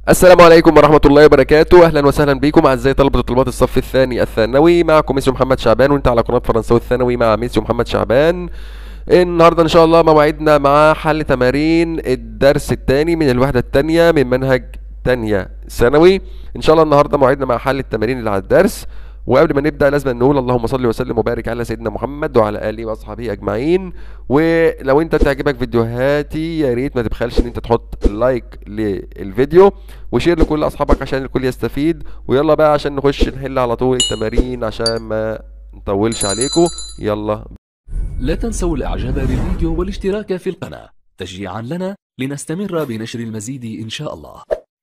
السلام عليكم ورحمة الله وبركاته أهلا وسهلا بكم أعزائي طلبة وطلبات الصف الثاني الثانوي معكم ميسيو محمد شعبان وأنت على قناة فرنساوي الثانوي مع ميسيو محمد شعبان النهارده إن شاء الله موعدنا مع حل تمارين الدرس الثاني من الوحدة الثانية من منهج تانية ثانوي إن شاء الله النهارده موعدنا مع حل التمارين اللي على الدرس وقبل ما نبدا لازم نقول اللهم صل وسلم وبارك على سيدنا محمد وعلى اله واصحابه اجمعين ولو انت تعجبك فيديوهاتي يا ريت ما تبخلش ان انت تحط لايك للفيديو وشير لكل اصحابك عشان الكل يستفيد ويلا بقى عشان نخش نحل على طول التمارين عشان ما نطولش عليكم يلا لا تنسوا الاعجاب بالفيديو والاشتراك في القناة تشجيعا لنا لنستمر بنشر المزيد ان شاء الله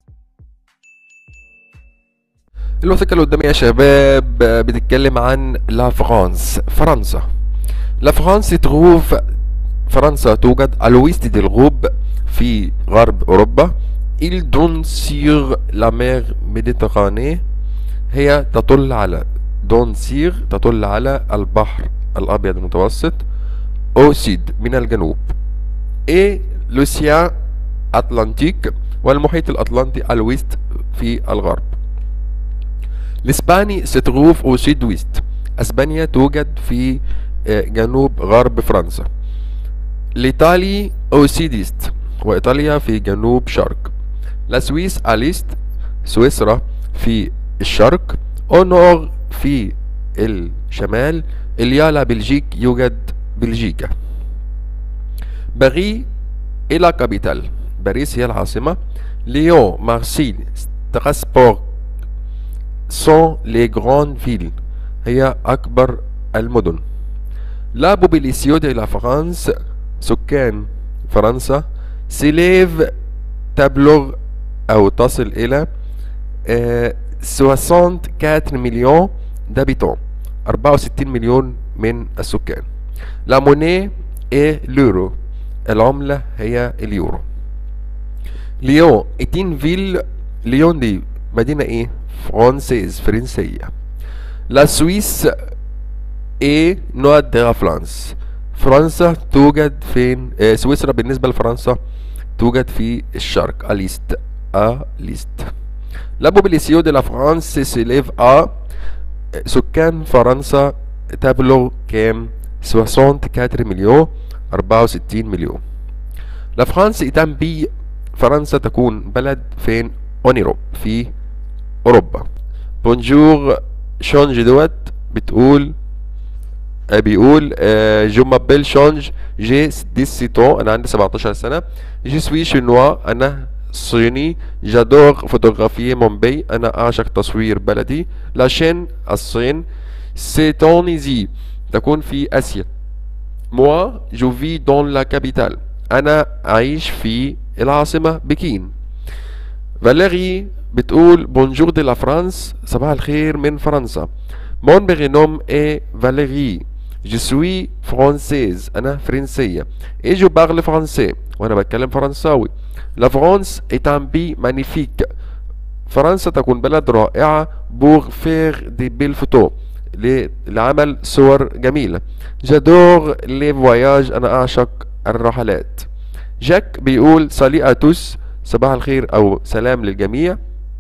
الوثيقة اللي قدامي يا شباب بتتكلم عن لا فرانس فرنسا لا فرانس تروف فرنسا توجد على الويست دي الغرب في غرب أوروبا il donne sur la mer Méditerranée هي تطل على دون سير تطل على البحر الأبيض المتوسط au sud من الجنوب et l'océan Atlantique والمحيط الأطلنطي على الويست في الغرب الإسباني ستروف أو سيد ويست أسبانيا توجد في جنوب غرب فرنسا الإيطالي أو سيديست وإيطاليا في جنوب شرق لا سويس أليست سويسرا في الشرق أونور في الشمال إليالا بلجيك يوجد بلجيكا باري إلى كابيتال باريس هي العاصمة ليون مارسيل ستراسبورغ sont les grandes villes هي أكبر المدن لا بوبيليسيو دي لا فرانس سكان فرنسا سيليف تبلغ أو تصل إلى آه 64 مليون دابيتون 64 مليون من السكان لا موني اي لورو العملة هي اليورو ليون اتين فيل ليون دي مدينة ايه فرانسيز فرنسية لا سويس ايه نوع دي فرانس فرنسا توجد فين آه سويسرا بالنسبة لفرنسا توجد في الشرق اليست اليست لا بوبليسيو دي لا فرانس سيليف ا سكان فرنسا تبلغ كام 64 مليون 64 مليون لا فرانس إتام بي فرنسا تكون بلد فين اونيروب في اوروبا بونجور شونج دوت بتقول آه بيقول آه جو مابيل شونج جي 17 انا عندي 17 سنه جي سوي شينوا انا صيني جادور فوتوغرافي مومباي انا اعشق تصوير بلدي لاشين الصين سيتونيزي تكون في اسيا موا جو في دون لا كابيتال انا اعيش في العاصمه بكين فاليري بتقول بونجور دي لا فرانس صباح الخير من فرنسا مون برينوم اي فاليري جو سوي فرانسيز انا فرنسيه اي جو بارل فرنسي وانا بتكلم فرنساوي لا فرانس est un pays magnifique فرنسا تكون بلد رائعة بور فير دي بيل فوتو لعمل صور جميلة جادور لي فواياج أنا أعشق الرحلات جاك بيقول سالي أتوس صباح الخير أو سلام للجميع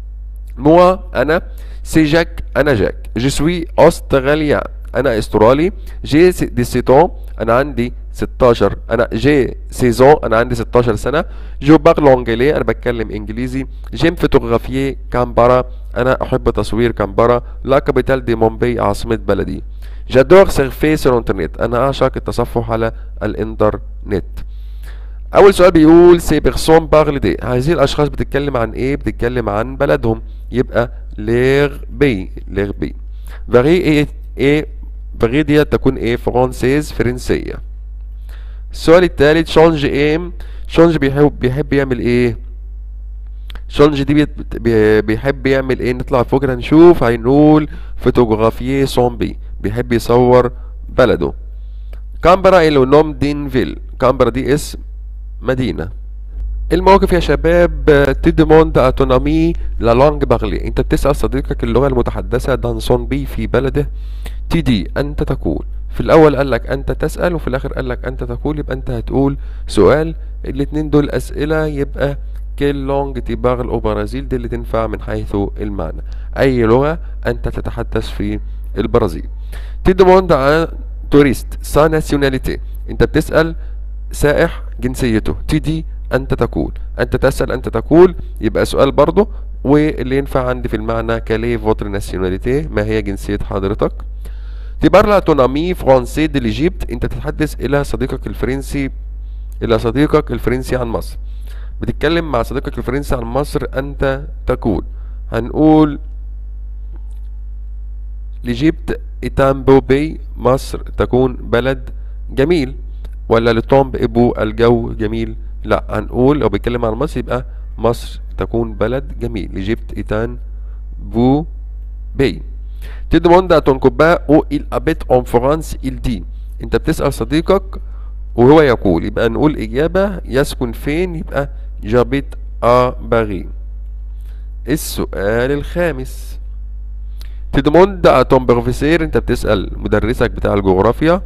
موا أنا سي جاك أنا جاك جو سوي أستراليا أنا أسترالي جي دي سيتون أنا عندي 16 أنا جي سيزون أنا عندي 16 سنة جو بارل أنجلي أنا بتكلم إنجليزي جيم فوتوغرافيي كامبرا أنا أحب تصوير كامبرا لا كابيتال دي مومباي عاصمة بلدي جادور سيرفي سور انترنت أنا أعشق التصفح على الإنترنت أول سؤال بيقول سي بيرسون بارل دي هذه الأشخاص بتتكلم عن إيه؟ بتتكلم عن بلدهم يبقى لير بي لير بي فاري إيه إيه فاري دي تكون إيه فرانسيز فرنسية السؤال التالت شونج ايه شونج بيحب بيحب يعمل ايه شونج دي بيحب يعمل ايه نطلع فوق كده نشوف هنقول فوتوغرافيه سومبي بيحب يصور بلده كامبرا إلو نوم دين فيل كامبرا دي اسم مدينة الموقف يا شباب تدموند اتونامي لا لونج بارلي انت بتسأل صديقك اللغة المتحدثة دانسون بي في بلده تدي انت تقول في الاول قال لك انت تسأل وفي الاخر قال لك انت تقول يبقى انت هتقول سؤال الاتنين دول اسئلة يبقى كيل لونج تبارل او برازيل دي اللي تنفع من حيث المعنى اي لغة انت تتحدث في البرازيل تدموند عن توريست سا ناسيوناليتي انت بتسأل سائح جنسيته تدي انت تقول انت تسأل انت تقول يبقى سؤال برضه واللي ينفع عندي في المعنى كالي فوتر ناسيوناليتي ما هي جنسية حضرتك تبار لا تونامي فرونسي دي ليجيبت انت تتحدث الى صديقك الفرنسي الى صديقك الفرنسي عن مصر بتتكلم مع صديقك الفرنسي عن مصر انت تقول هنقول لجيبت إتامبو بي مصر تكون بلد جميل ولا لطومب إبو الجو جميل لا هنقول لو بيتكلم عن مصر يبقى مصر تكون بلد جميل لجيبت إتان بو بي Tu demandes à ton copain où il habite en France, il dit انت بتسأل صديقك وهو يقول يبقى نقول إجابة يسكن فين يبقى جابيت à باريس السؤال الخامس تدموند à ton professeur انت بتسأل مدرسك بتاع الجغرافيا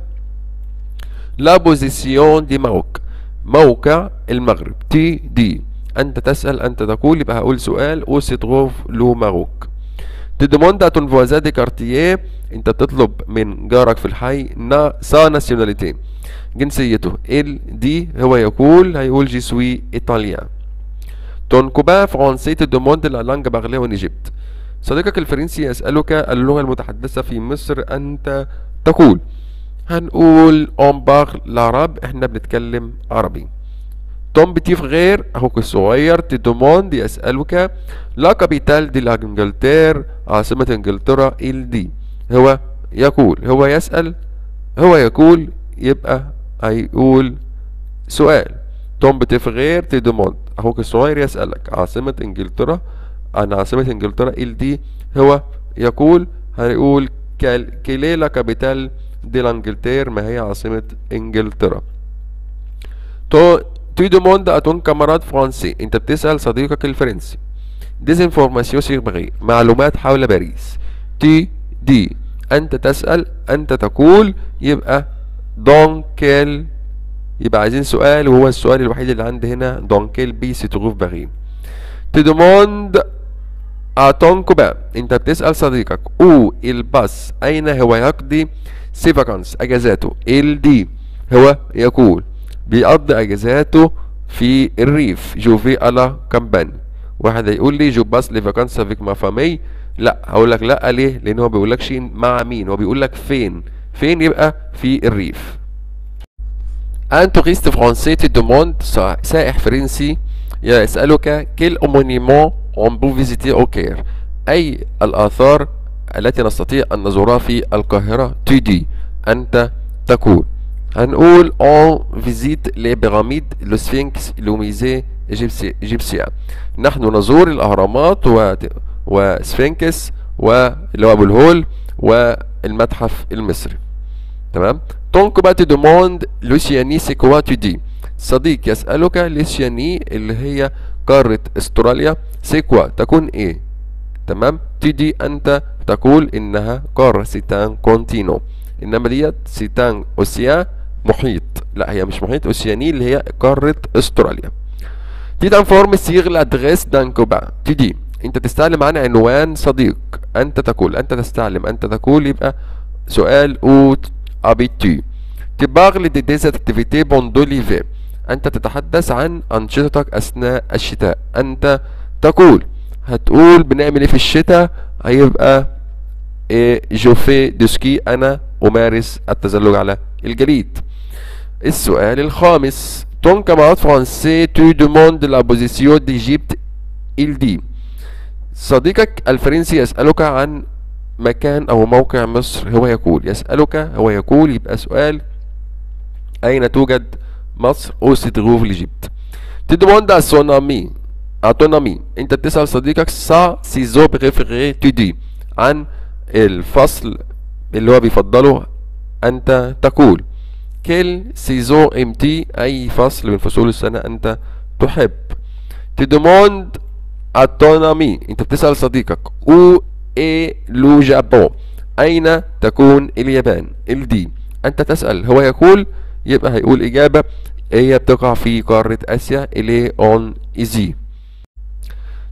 لا بوزيسيون دي ماروك موقع المغرب تي دي انت تسأل انت تقول يبقى هقول سؤال او سيتروف لو ماروك تدموند à ton voisin دي كارتيه انت بتطلب من جارك في الحي نا سا ناسيوناليتي جنسيته ال دي هو يقول هيقول جي سوي ايطاليان تون كوبان فرونسي تدوموند لا لانج بارلي اون ايجيبت صديقك الفرنسي يسألك اللغة المتحدثة في مصر أنت تقول هنقول اون بار العرب احنا بنتكلم عربي توم بتيف غير اخوك الصغير تدوموند يسألك لا كابيتال دي انجلتير عاصمة انجلترا ال دي هو يقول هو يسأل هو يقول يبقى هيقول سؤال توم بتيف غير تدوموند اخوك الصغير يسألك عاصمة انجلترا عن عاصمة انجلترا ال دي هو يقول هيقول كيلي لا كابيتال دي لانجلتير ما هي عاصمة انجلترا تو تو دوموند ا تون كاماراد فرنسي انت بتسأل صديقك الفرنسي ديزانفورماسيون سيغ باريس معلومات حول باريس تي دي انت تسأل انت تقول يبقى دون كيل يبقى عايزين سؤال وهو السؤال الوحيد اللي عندي هنا دون كيل بي سي تروف باريس تدوموند اتون كوبا انت بتسأل صديقك او الباس اين هو يقضي سي فاكانس اجازاته ال دي هو يقول بيقضي اجازاته في الريف جوفي الا كامباني واحد هيقول لي جو باس لي فاكانس افيك ما فامي لا هقول لك لا ليه لان هو بيقول لكش مع مين هو بيقول لك فين فين يبقى في الريف ان توريست فرونسي تدوموند سائح فرنسي يسألك كيل أمونيمون اون بو فيزيتي او كير أي الآثار التي نستطيع أن نزورها في القاهرة تدي أنت تقول هنقول اون فيزيت لي بيراميد لو سفينكس لو ميزي ايجيبسيان نحن نزور الأهرامات و... وسفينكس واللي هو أبو الهول والمتحف المصري تمام دونك بقى تدوموند لوسياني سي كوا تو دي صديق يسألك لوسياني اللي هي قارة استراليا سي كوا تكون ايه تمام تدي انت تقول انها قارة سيتان كونتينو انما ديت سيتان اوسيان محيط لا هي مش محيط اوسياني اللي هي قارة استراليا تي تنفورم سيغ لادريس دان كوبا تدي انت تستعلم عن عنوان صديق انت تقول انت تستعلم انت تقول يبقى سؤال اوت ابيتي تبارل دي ديز اكتيفيتي بوندو ليفي انت تتحدث عن انشطتك اثناء الشتاء انت تقول هتقول بنعمل ايه في الشتاء هيبقى إيه جو في دوسكي انا امارس التزلج على الجليد السؤال الخامس ton camarade français tu demandes la position d'Égypte il dit صديقك الفرنسي يسألك عن مكان أو موقع مصر هو يقول يسألك هو يقول يبقى سؤال أين توجد مصر أو ستروف لإيجيبت تدموند à son ami à ton ami أنت بتسأل صديقك سا سيزو بريفيري تدي عن الفصل اللي هو بيفضله أنت تقول كيل سيزون امتي اي فصل من فصول السنة انت تحب تدموند اتونامي انت بتسأل صديقك او اي لو جابون اين تكون اليابان الدي انت تسأل هو يقول يبقى هيقول اجابة هي بتقع في قارة اسيا الي اون ايزي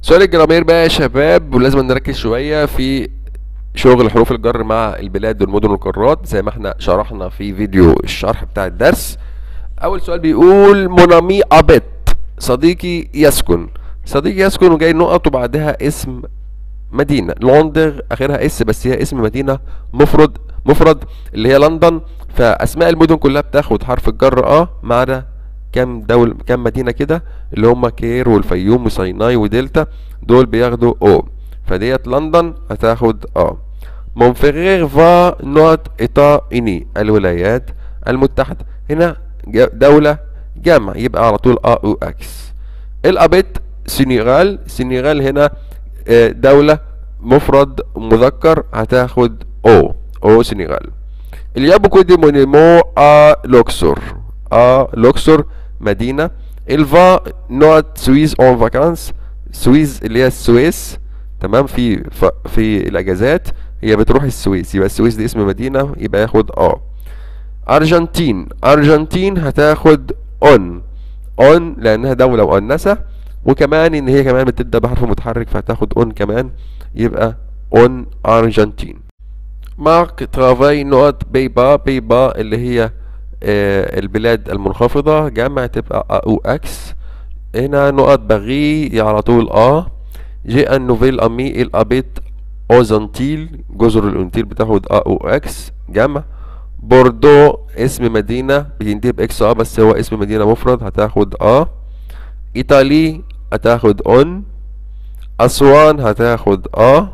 سؤال الجرامير بقى يا شباب ولازم نركز شوية في شغل حروف الجر مع البلاد والمدن والقارات زي ما احنا شرحنا في فيديو الشرح بتاع الدرس اول سؤال بيقول مونامي ابت صديقي يسكن صديقي يسكن وجاي نقط وبعدها اسم مدينة لوندر اخرها اس بس هي اسم مدينة مفرد مفرد اللي هي لندن فاسماء المدن كلها بتاخد حرف الجر اه ما عدا كام دول كام مدينة كده اللي هم كير والفيوم وسيناء ودلتا دول بياخدوا او فديت لندن هتاخد اه مونفرير فا نوت ايتا اني الولايات المتحدة هنا جا- دولة جمع يبقى على طول ا او اكس الابيت سينيغال سينيغال هنا آه، دولة مفرد مذكر هتاخد او او سينيغال اليابو دي مونيمو ا لوكسور ا لوكسور مدينة الفا نوت سويس اون فاكانس سويس اللي هي السويس تمام في ف في الاجازات هي بتروح السويس يبقى السويس دي اسم مدينة يبقى ياخد اه ارجنتين ارجنتين هتاخد اون اون لانها دولة مؤنثة وكمان ان هي كمان بتبدأ بحرف متحرك فهتاخد اون كمان يبقى اون ارجنتين مارك ترافاي نقط بيبا بيبا اللي هي آه البلاد المنخفضة جمع تبقى ا او اكس هنا نقط بغي على طول اه جي ان نوفيل امي الابيت اوزانتيل جزر الانتيل بتاخد ا او اكس جمع بوردو اسم مدينة بينتهي باكس اه بس هو اسم مدينة مفرد هتاخد اه ايطالي هتاخد اون اسوان هتاخد اه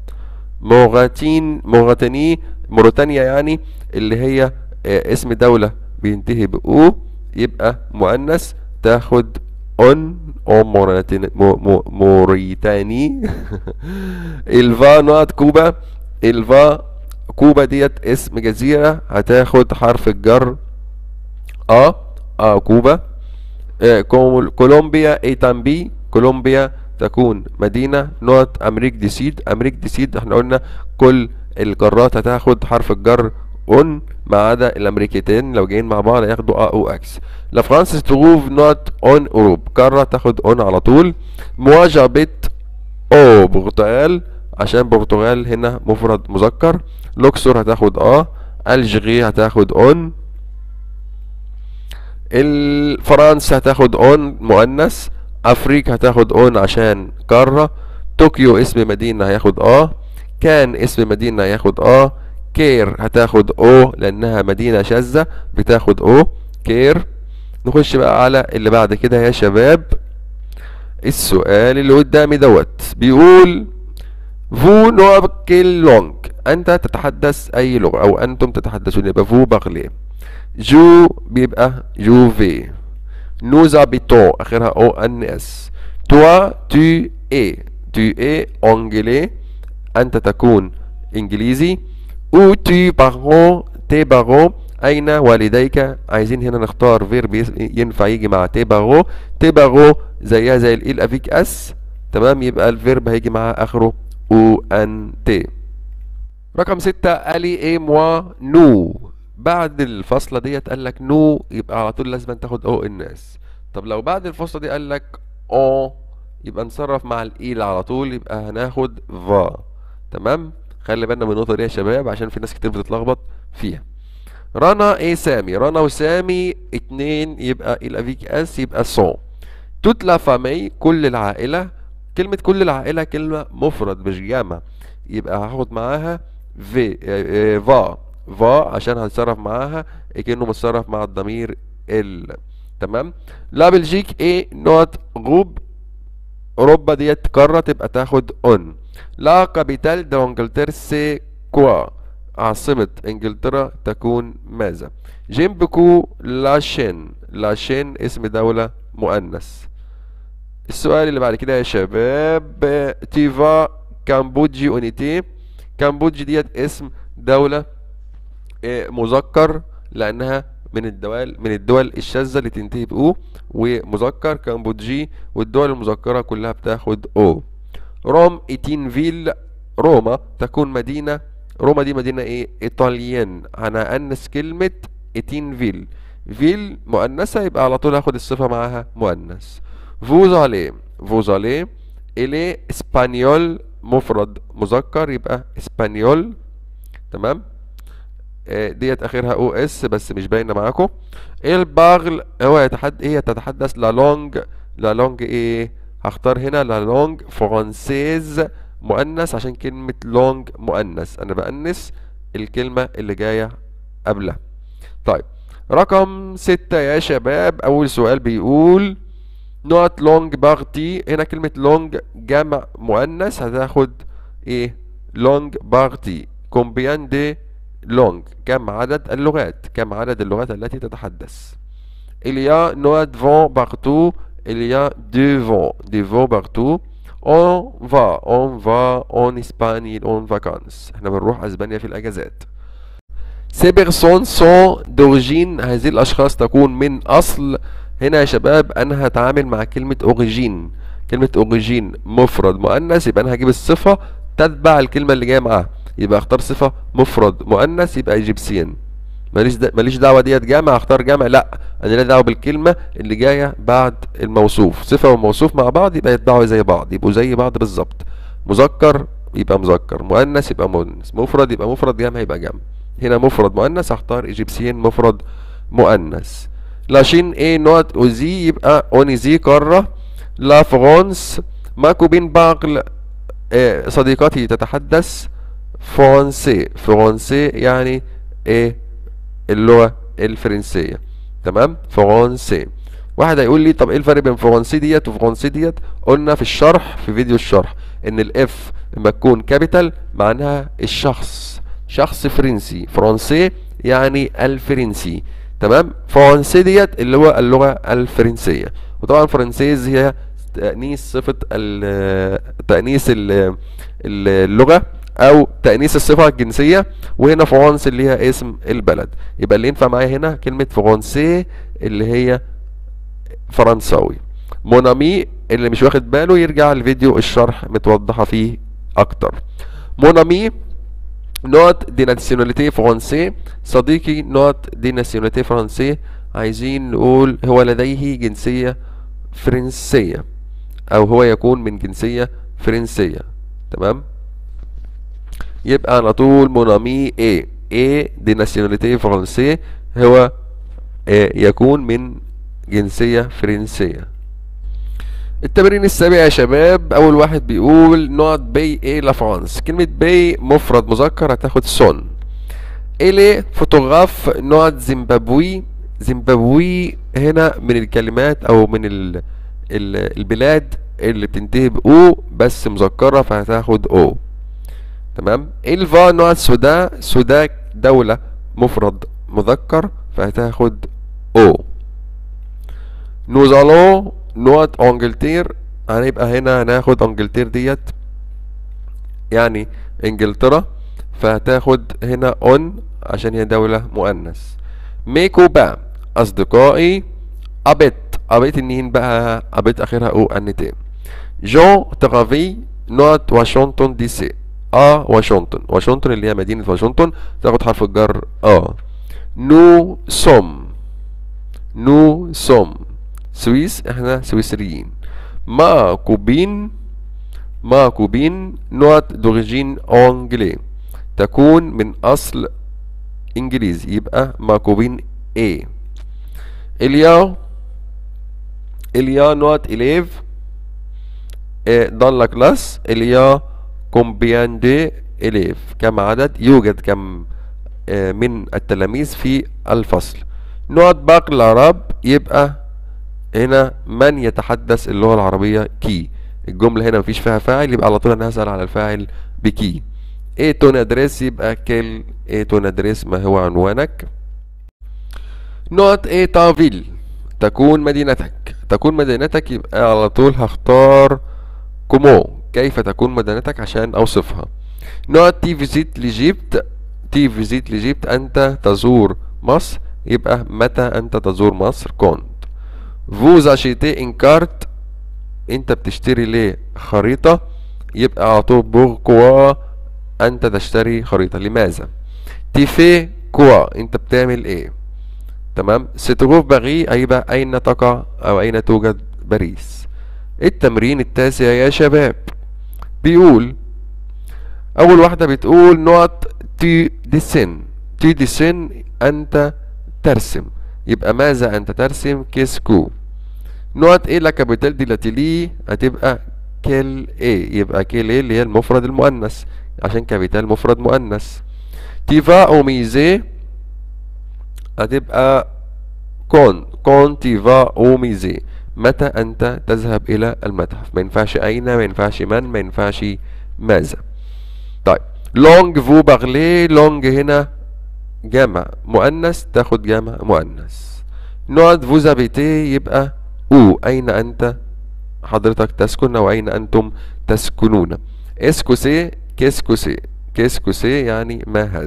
موغاتين موغاتني موريتانيا يعني اللي هي آه، اسم دولة بينتهي بأو يبقى مؤنث تاخد اون او موريتاني مو مو موريتاني الفا نقط كوبا الفا كوبا ديت اسم جزيرة هتاخد حرف الجر اه اه كوبا آه، كول- كولومبيا ايتامبي كولومبيا تكون مدينة نوت أمريك دي سيد أمريك دي سيد احنا قلنا كل القارات هتاخد حرف الجر اون ما عدا الامريكتين لو جايين مع بعض هياخدوا ا او اكس لا فرانس تروف نوت اون اوروب قارة تاخد اون على طول مواجهة او برتغال عشان برتغال هنا مفرد مذكر لوكسور هتاخد اه الجيري هتاخد اون الفرنسا هتاخد اون مؤنث افريقيا هتاخد اون عشان قارة طوكيو اسم مدينة هياخد اه كان اسم مدينة هياخد اه كير هتاخد او لانها مدينة شاذة بتاخد او كير نخش بقى على اللي بعد كده يا شباب السؤال اللي قدامي دوت بيقول فو نوبكل لونج انت تتحدث اي لغة او انتم تتحدثون يبقى فو بغلي جو بيبقى جوفي nous habitons اخرها او ان اس toi tu es tu es anglais انت تكون انجليزي ou tu parents tes parents اين والديك عايزين هنا نختار فيرب يس- ينفع يجي مع tes parents tes parents زيها زي ال افيك اس تمام يبقى الفيرب هيجي مع اخره او ان تي رقم ستة الي ايه موا نو بعد الفاصلة ديت قال لك نو يبقى على طول لازم تاخد او ان اس طب لو بعد الفاصلة دي قال لك او يبقى نصرف مع الايل على طول يبقى هناخد فا تمام خلي بالنا من النقطة دي يا شباب عشان في ناس كتير بتتلخبط فيها رنا ايه سامي رنا وسامي اتنين يبقى الافيك اس يبقى سون توت لا فامي كل العائلة كلمة كل العائلة كلمة مفرد مش جمع يبقى هاخد معاها في اه، اه، فا فا عشان هتصرف معاها كأنه متصرف مع الضمير ال تمام لا بلجيك ايه نوت غوب اوروبا ديت قارة تبقى تاخد اون لا كابيتال دو انجلترا سي كوا عاصمة انجلترا تكون ماذا جنبكو لاشين لاشين اسم دولة مؤنث السؤال اللي بعد كده يا شباب تيفا كامبودجي اونيتي كامبودجي ديت اسم دولة آه، مذكر لانها من الدول من الدول الشاذة اللي تنتهي بأو ومذكر كامبودجي والدول المذكرة كلها بتاخد أو روم ايتينفيل روما تكون مدينة روما دي مدينة ايه ايطاليان انا انس كلمة ايتينفيل فيل مؤنثة يبقى على طول هاخد الصفة معاها مؤنث فوزالي فوزالي إلي اسبانيول مفرد مذكر يبقى اسبانيول تمام آه، ديت اخرها او اس بس مش باينه معاكم الباغل هو يتحدث هي تتحدث لا لونج لا لونج ايه هختار هنا لا لونج فرانسيز مؤنث عشان كلمه لونج مؤنث انا بأنث الكلمه اللي جايه قبلها طيب رقم ستة يا شباب أول سؤال بيقول نوت لونج بارتي هنا كلمة لونج جمع مؤنث هتاخد ايه لونج بارتي كومبيان دي لونج كم عدد اللغات كم عدد اللغات التي تتحدث il y a noix de vent partout il y a du vent du vent partout on va on va en Espagne en vacances احنا بنروح اسبانيا في الاجازات Ces personnes sont d'origine هذه الأشخاص تكون من أصل هنا يا شباب أنا هتعامل مع كلمة أوريجين كلمة أوريجين مفرد مؤنث يبقى أنا هجيب الصفة تتبع الكلمة اللي جاية معاها يبقى اختار صفة مفرد مؤنث يبقى ايجيبسيان ماليش دا ماليش دعوة ديت جمع اختار جمع لا أنا لي دعوة بالكلمة اللي جاية بعد الموصوف صفة وموصوف مع بعض يبقى يتبعوا زي بعض يبقوا زي بعض بالظبط مذكر يبقى مذكر مؤنث يبقى مؤنث مفرد يبقى مفرد جمع يبقى جمع هنا مفرد مؤنث هختار ايجيبسيين مفرد مؤنث لاشين ايه نوت اوزي يبقى اونيزي قارة لا فرانس ماكو بين باغل آه، صديقتي تتحدث فرنسي فرنسي يعني ايه اللغة الفرنسية تمام فرنسي واحد هيقول لي طب ايه الفرق بين فرنسي ديت وفرنسي ديت قلنا في الشرح في فيديو الشرح ان الاف لما تكون كابيتال معناها الشخص شخص فرنسي فرنسي يعني الفرنسي تمام فرنسي ديت اللي هو اللغة الفرنسية وطبعا فرنسيز هي تأنيث صفة ال- تأنيث ال- اللغة أو تأنيث الصفة الجنسية وهنا فرنسا اللي هي اسم البلد يبقى اللي ينفع معايا هنا كلمة فرنسي اللي هي فرنساوي مونامي اللي مش واخد باله يرجع الفيديو الشرح متوضحة فيه أكتر مونامي نوت دي ناسيوناليتي فرنسي صديقي نوت دي ناسيوناليتي فرنسي عايزين نقول هو لديه جنسية فرنسية أو هو يكون من جنسية فرنسية تمام يبقى على طول مونامي ايه ايه دي ناسيوناليتي فرنسي هو إيه يكون من جنسية فرنسية التمرين السابع يا شباب اول واحد بيقول نوت بي ايه لفرانس كلمة بي مفرد مذكر هتاخد سون إلي فوتوغراف نوت زيمبابوي زيمبابوي هنا من الكلمات او من ال ال البلاد اللي بتنتهي بأو بس مذكرة فهتاخد أو تمام إلفا نوت سودا سودا دولة مفرد مذكر فهتاخد أو nous allons نوت انجلتير هنبقى هنا هناخد انجلتير ديت يعني انجلترا فهتاخد هنا اون عشان هي دولة مؤنث ميكوبا اصدقائي ابيت ابيت النين بقى ابيت اخرها او انتين جو ترافي نوت واشنطن دي سي اه واشنطن واشنطن اللي هي مدينة واشنطن تاخد حرف الجر اه نو سوم نو سوم سويس احنا سويسريين ما كوبين ما كوبين نوت دوريجين انجلي تكون من اصل انجليزي يبقى ما كوبين ايه اليا اليا نوت اليف dans la classe il y a combien d'élèves كم عدد يوجد كم آه، من التلاميذ في الفصل نوت باقي العرب يبقى هنا من يتحدث اللغة العربية كي الجملة هنا مفيش فيها فاعل يبقى على طول انا هسأل على الفاعل بكي ايه تون ادريس يبقى كل ايه تون ادريس ما هو عنوانك نوت ايه تافيل تكون مدينتك تكون مدينتك يبقى على طول هختار كومو كيف تكون مدينتك عشان اوصفها نوت تي فيزيت لجيبت تي فيزيت لجيبت انت تزور مصر يبقى متى انت تزور مصر كنت فوز achetez une carte انت بتشتري ليه خريطة يبقى على طول بوركوا انت تشتري خريطة لماذا تيفي كوا انت بتعمل ايه تمام ستروف باري هيبقى اين تقع او اين توجد باريس التمرين التاسع يا شباب بيقول اول واحدة بتقول نقط تي ديسن تي ديسن انت ترسم يبقى ماذا انت ترسم كيسكو نقط ايه لا كابيتال دي لاتيلي هتبقى كيل ايه يبقى كيل ايه اللي هي المفرد المؤنث عشان كابيتال مفرد مؤنث تيفا او ميزي هتبقى كون كون تيفا او ميزي متى انت تذهب الى المتحف ما ينفعش اين ما ينفعش من ما ينفعش ماذا طيب لونج فو بارلي لونج هنا جمع مؤنث تاخد جمع مؤنث نقط فوز ابيتي يبقى او اين انت حضرتك تسكن او اين انتم تسكنون اسكو سي كيسكو سي كيسكو سي يعني ما هذا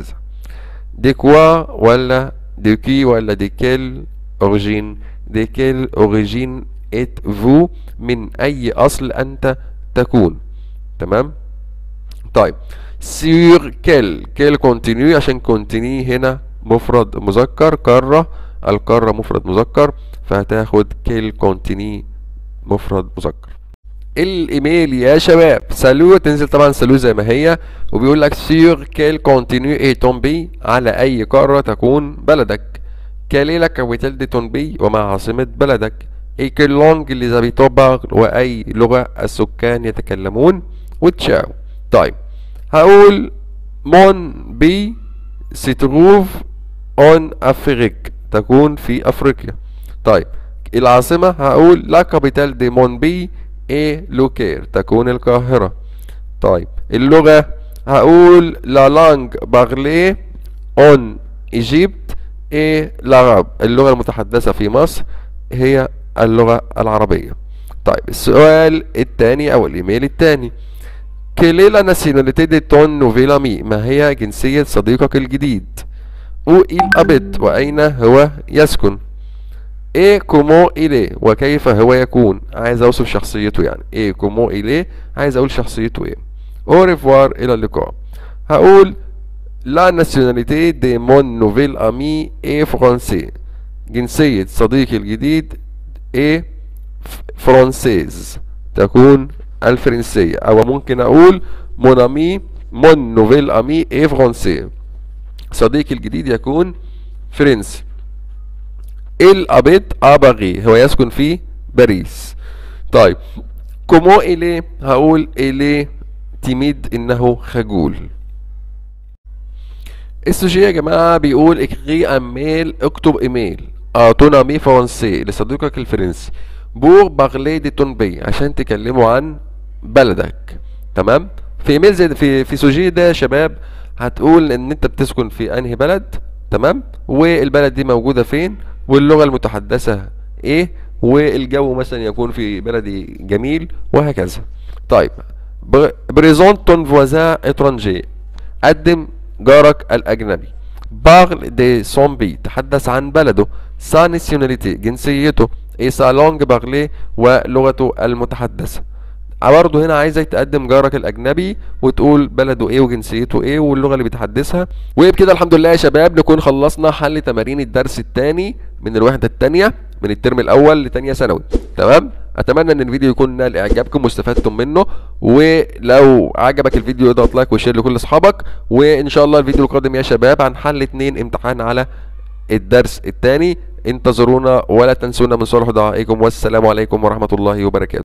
دي كوا ولا دي كي ولا دي كيل اوريجين دي كيل اوريجين ات فو من اي اصل انت تكون تمام طيب سير كيل كيل كونتينيو عشان كونتيني هنا مفرد مذكر قارة القارة مفرد مذكر فهتاخد كيل كونتيني مفرد مذكر الايميل يا شباب سالو تنزل طبعا سالو زي ما هي وبيقول لك سير كيل كونتينيو اي تومبي على اي قارة تكون بلدك كالي لا كابيتال دي تومبي وما عاصمة بلدك اي كيل لونج اللي زابيتوبا واي لغة السكان يتكلمون وتشاو طيب هقول مون بي سيتروف اون افريك تكون في افريقيا طيب العاصمة هقول لا كابيتال دي مون بي اي لوكير تكون القاهرة طيب اللغة هقول لا لانج بارلي اون ايجيبت اي العرب اللغة المتحدثة في مصر هي اللغة العربية طيب السؤال الثاني او الايميل الثاني كيل لا ناسيوناليتي دي تون نوفيل امي ما هي جنسية صديقك الجديد او إل أبت وأين هو يسكن ايه كومو إليه وكيف هو يكون عايز اوصف شخصيته يعني ايه كومو إليه عايز اقول شخصيته ايه او ريفوار الى اللقاء هقول لا ناسيوناليتي دي مون نوفيل امي ايه فرنسي جنسية صديقي الجديد ايه فرانسيز تكون الفرنسية او ممكن اقول مون امي مون نوفيل امي ايه فرنسي صديقي الجديد يكون فرنسي الابيت اباغي هو يسكن في باريس طيب كومو اليه هقول اليه تيميد انه خجول السوجي يا جماعة بيقول اكري اميل اكتب ايميل اعطونا مي فرنسي لصديقك الفرنسي بور بارلي دي تونبي عشان تكلموا عن بلدك تمام في ايميل زي ده- في في سوجي ده يا شباب هتقول ان انت بتسكن في انهي بلد تمام والبلد دي موجودة فين واللغة المتحدثة ايه والجو مثلا يكون في بلدي جميل وهكذا طيب بريزونت تون فوازان اترانجي قدم جارك الاجنبي بارل دي سومبي تحدث عن بلده سا ناسيوناليتي جنسيته اي سا لونج بارلي ولغته المتحدثة برضه هنا عايزك تقدم جارك الاجنبي وتقول بلده ايه وجنسيته ايه واللغه اللي بيتحدثها وبكده الحمد لله يا شباب نكون خلصنا حل تمارين الدرس الثاني من الوحده الثانيه من الترم الاول لثانيه ثانوي تمام اتمنى ان الفيديو يكون نال اعجابكم واستفدتم منه ولو عجبك الفيديو اضغط لايك وشير لكل اصحابك وان شاء الله الفيديو القادم يا شباب عن حل اتنين امتحان على الدرس الثاني انتظرونا ولا تنسونا من صالح دعائكم والسلام عليكم ورحمه الله وبركاته